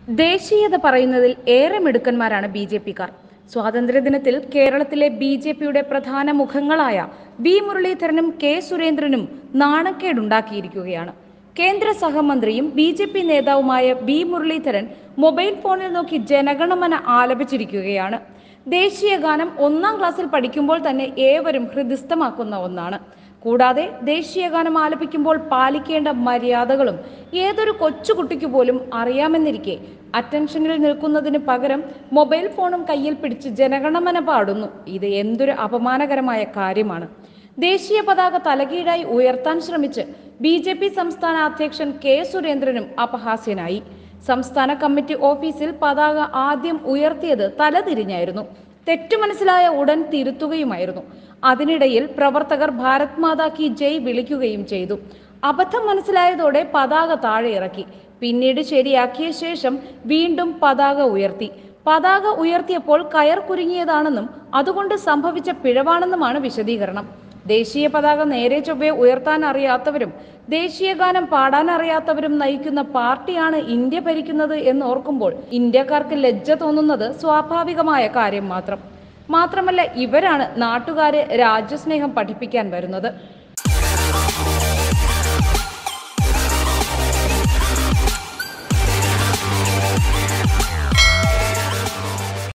ദേശീയത പറയുന്നതിൽ ഏറെ മിടുക്കന്മാരാണ് ബി ജെ പിക്കാർ സ്വാതന്ത്ര്യദിനത്തിൽ കേരളത്തിലെ ബി ജെ പിയുടെ പ്രധാന മുഖങ്ങളായ വി മുരളീധരനും കെ സുരേന്ദ്രനും നാണക്കേടുണ്ടാക്കിയിരിക്കുകയാണ് കേന്ദ്ര സഹമന്ത്രിയും ബി ജെ പി നേതാവുമായ ബി മുരളീധരൻ മൊബൈൽ ഫോണിൽ നോക്കി ജനഗണമന ആലപിച്ചിരിക്കുകയാണ് ദേശീയ ഗാനം ഒന്നാം ക്ലാസ്സിൽ പഠിക്കുമ്പോൾ തന്നെ ഏവരും ഹൃദിസ്ഥമാക്കുന്ന ഒന്നാണ് കൂടാതെ ദേശീയഗാനം ആലപിക്കുമ്പോൾ പാലിക്കേണ്ട മര്യാദകളും ഏതൊരു കൊച്ചുകുട്ടിക്ക് പോലും അറിയാമെന്നിരിക്കെ അറ്റൻഷനിൽ നിൽക്കുന്നതിന് പകരം മൊബൈൽ ഫോണും കയ്യിൽ പിടിച്ച് ജനഗണമന പാടുന്നു ഇത് എന്തൊരു അപമാനകരമായ കാര്യമാണ് ദേശീയ പതാക തലകീഴായി ഉയർത്താൻ ശ്രമിച്ച് ബി ജെ പി സംസ്ഥാന അധ്യക്ഷൻ കെ സുരേന്ദ്രനും അപഹാസ്യനായി സംസ്ഥാന കമ്മിറ്റി ഓഫീസിൽ പതാക ആദ്യം ഉയർത്തിയത് തലതിരിഞ്ഞായിരുന്നു തെറ്റു മനസ്സിലായ ഉടൻ തിരുത്തുകയുമായിരുന്നു അതിനിടയിൽ പ്രവർത്തകർ ഭാരത് മാതാ കി ജയ് വിളിക്കുകയും ചെയ്തു അബദ്ധം മനസ്സിലായതോടെ പതാക താഴെ ഇറക്കി പിന്നീട് ശരിയാക്കിയ ശേഷം വീണ്ടും പതാക ഉയർത്തി പതാക ഉയർത്തിയപ്പോൾ കയർ കുരുങ്ങിയതാണെന്നും അതുകൊണ്ട് സംഭവിച്ച പിഴവാണെന്നുമാണ് വിശദീകരണം ദേശീയ പതാക നേരെ ചൊവ്വെ ഉയർത്താൻ അറിയാത്തവരും ദേശീയ ഗാനം പാടാൻ അറിയാത്തവരും നയിക്കുന്ന പാർട്ടിയാണ് ഇന്ത്യ ഭരിക്കുന്നത് എന്ന് ഓർക്കുമ്പോൾ ഇന്ത്യക്കാർക്ക് ലജ്ജ തോന്നുന്നത് സ്വാഭാവികമായ കാര്യം മാത്രം മാത്രമല്ല ഇവരാണ് നാട്ടുകാരെ രാജ്യസ്നേഹം പഠിപ്പിക്കാൻ വരുന്നത്